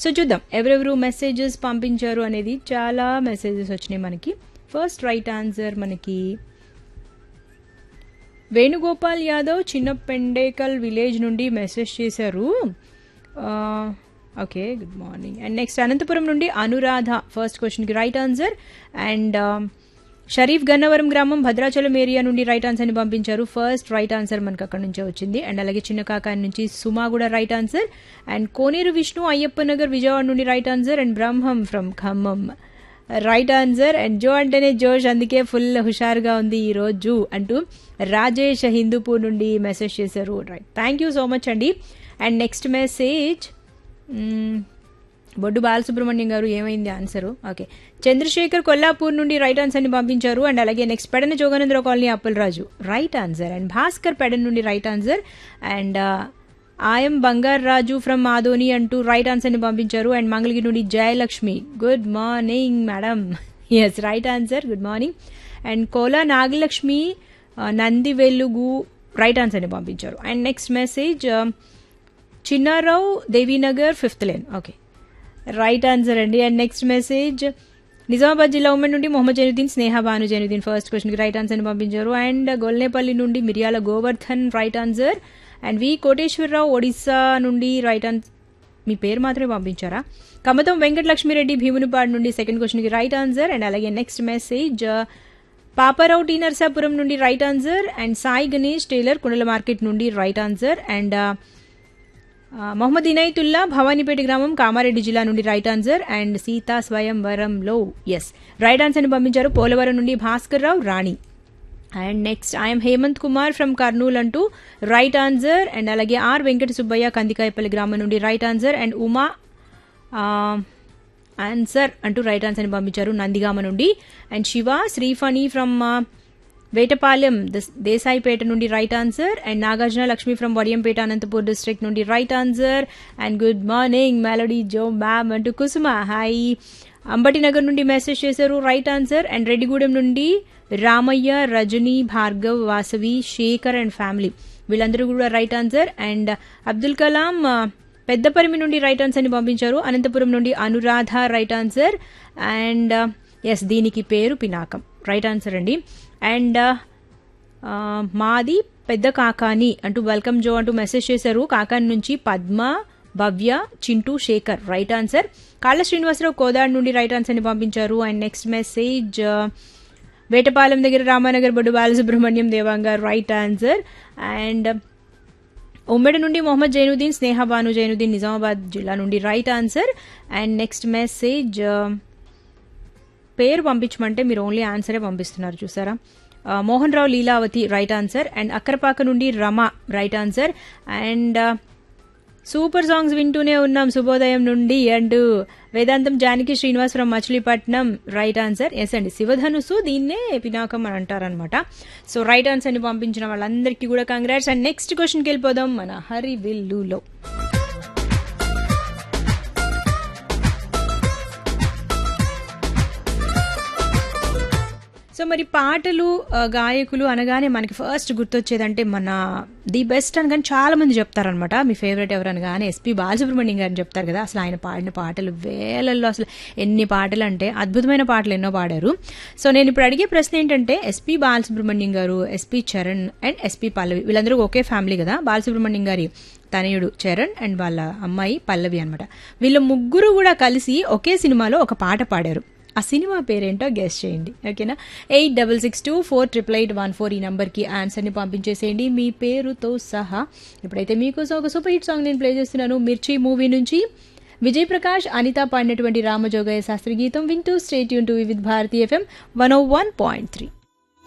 so చూద్దాం ఎవరెవరు messages పంపించారు అనేది చాలా మెసేజెస్ వచ్చినాయి మనకి ఫస్ట్ రైట్ ఆన్సర్ మనకి వేణుగోపాల్ యాదవ్ చిన్న పెండేకల్ విలేజ్ నుండి మెసేజ్ చేశారు okay good morning and next Anantapuram నుండి అనురాధ ఫస్ట్ క్వశ్చన్కి right answer and Sharif Gannavaram గ్రామం భద్రాచలం ఏరియా నుండి రైట్ ఆన్సర్ని పంపించారు ఫస్ట్ రైట్ ఆన్సర్ మనకు అక్కడ నుంచే వచ్చింది అండ్ అలాగే చిన్న కాకాని నుంచి సుమా కూడా right answer and Koneru Vishnu Ayyappa Nagar Vijayawada నుండి right answer and Brahmam from Khammam right answer and జో అంటేనే జోష్ అందుకే ఫుల్ హుషారుగా ఉంది ఈ రోజు అంటూ రాజేష్ హిందూపూర్ నుండి మెసేజ్ చేశారు right thank you so much అండి and next message Boddu Balasubrahmanyam గారు ఏమైంది ఆన్సరు ఓకే చంద్రశేఖర్ కొల్లాపూర్ నుండి రైట్ ఆన్సర్ని పంపించారు అండ్ అలాగే next Pedana Joganandra colony Appalaraju right answer and Bhaskar Pedan నుండి రైట్ ఆన్సర్ అండ్ ఆయం బంగార్ రాజు ఫ్రమ్ ఆదోని అంటూ రైట్ ఆన్సర్ని పంపించారు అండ్ మంగళగిరి నుండి Jayalakshmi good morning madam yes right answer good morning and Kola Nagalakshmi Nandi Velugu right ఆన్సర్ని పంపించారు and next message Chinnarao Devinagar fifth lane okay right answer అండి అండ్ నెక్స్ట్ మెసేజ్ నిజామాబాద్ జిల్లా ఉమ్మడి నుండి మొహమ్మద్ జైనుద్దీన్ స్నేహ భాను జైనుద్దీన్ ఫస్ట్ క్వశ్చన్కి రైట్ ఆన్సర్ని పంపించారు అండ్ గొల్నేపల్లి నుండి Miriyala Govardhan right answer and V Koteswararao Odisha నుండి రైట్ ఆన్సర్ మీ పేరు మాత్రమే పంపించారా కమతం వెంకటలక్ష్మిరెడ్డి భీమునిపాడు నుండి సెకండ్ క్వశ్చన్కి రైట్ ఆన్సర్ అండ్ అలాగే next message Paparao T Narsapuram నుండి right answer and Sai Ganesh tailor Kundala market నుండి right answer and Mohammed Inayatullah Bhavanipeta గ్రామం కామారెడ్డి జిల్లా నుండి రైట్ ఆన్సర్ అండ్ సీతా స్వయంవరంలో ఎస్ రైట్ ఆన్సర్ని పంపించారు పోలవరం నుండి Bhaskar Rao Rani and next I'm Hemanth Kumar from Kurnool అంటూ రైట్ ఆన్సర్ అండ్ అలాగే ఆర్ వెంకట సుబ్బయ్య కందికాయపల్లి గ్రామం నుండి right answer and Uma answer అంటూ రైట్ ఆన్సర్ని పంపించారు నందిగామ నుండి అండ్ శివ శ్రీఫణి ఫ్రమ్ వేటపాలెం దేశాయిపేట నుండి right answer and Nagarjuna Lakshmi from Vadiyampeta Anantapur district నుండి right answer and good morning melody జో మ్యామ్ అంటూ కుసుమ హాయ్ అంబటినగర్ నుండి మెసేజ్ చేశారు రైట్ ఆన్సర్ అండ్ రెడ్డిగూడెం నుండి రామయ్య రజనీ భార్గవ్ వాసవి శేఖర్ అండ్ ఫ్యామిలీ వీళ్ళందరూ కూడా right answer and Abdul Kalam Peddaparimi నుండి రైట్ ఆన్సర్ని పంపించారు అనంతపురం నుండి Anuradha right answer and yes దీనికి పేరు పినాకం రైట్ ఆన్సర్ అండి అండ్ మాది పెద్ద కాకాని అంటూ వెల్కమ్ జో అంటూ మెసేజ్ చేశారు కాకాని నుంచి పద్మ భవ్య చింటూ శేఖర్ రైట్ ఆన్సర్ కాళ్ళ శ్రీనివాసరావు కోదాడ్ నుండి రైట్ ఆన్సర్ని పంపించారు అండ్ నెక్స్ట్ మెసేజ్ వేటపాలెం దగ్గర Ramanagar Boddu Balasubrahmanyam Devanga right answer and ఉమ్మడి నుండి మొహమ్మద్ జైనుద్దీన్ స్నేహ బాను జైనుద్దీన్ నిజామాబాద్ జిల్లా నుండి right answer and next message పేరు పంపించమంటే మీరు ఓన్లీ ఆన్సరే పంపిస్తున్నారు చూసారా Mohan Rao Leelavathi right answer and Akkarapaka నుండి Rama right answer and super songs వింటూనే ఉన్నాం శుభోదయం నుండి and Vedantam Janaki Srinivasarao Machilipatnam right answer yes అండి శివధనుసు దీన్నే పినాకం అని అంటారనమాట సో రైట్ ఆన్సర్ని పంపించిన వాళ్ళందరికీ కూడా కంగ్రాట్స్ అండ్ నెక్స్ట్ క్వశ్చన్కి వెళ్ళిపోదాం మన హరి విల్లులో సో మరి పాటలు గాయకులు అనగానే మనకి ఫస్ట్ గుర్తొచ్చేదంటే మన ది బెస్ట్ అని కానీ చాలా మంది చెప్తారనమాట మీ ఫేవరెట్ ఎవరు అనగానే ఎస్పీ బాలసుబ్రహ్మణ్యం గారిని చెప్తారు కదా అసలు ఆయన పాడిన పాటలు వేలల్లో అసలు ఎన్ని పాటలు అంటే అద్భుతమైన పాటలు ఎన్నో పాడారు సో నేను ఇప్పుడు అడిగే ప్రశ్న ఏంటంటే ఎస్పీ బాలసుబ్రహ్మణ్యం గారు SP Charan and SP Pallavi వీళ్ళందరూ ఒకే ఫ్యామిలీ కదా బాలసుబ్రహ్మణ్యం గారి తనయుడు చరణ్ అండ్ వాళ్ళ అమ్మాయి పల్లవి అనమాట వీళ్ళ ముగ్గురు కూడా కలిసి ఒకే సినిమాలో ఒక పాట పాడారు ఆ సినిమా పేరేంటో గెస్ట్ చేయండి ఓకేనా eight double six two four triple eight one four ఈ నెంబర్కి ఆన్సర్ని పంపించేసేయండి మీ పేరుతో సహా ఇప్పుడైతే మీకోసం ఒక సూపర్ హిట్ సాంగ్ నేను ప్లే చేస్తున్నాను మిర్చి మూవీ నుంచి విజయ్ ప్రకాష్ అనిత పాడినటువంటి రామజోగయ్య శాస్త్రి గీతం వింటూ స్టేట్ యూన్ to Vividh Bharati FM one oh one point three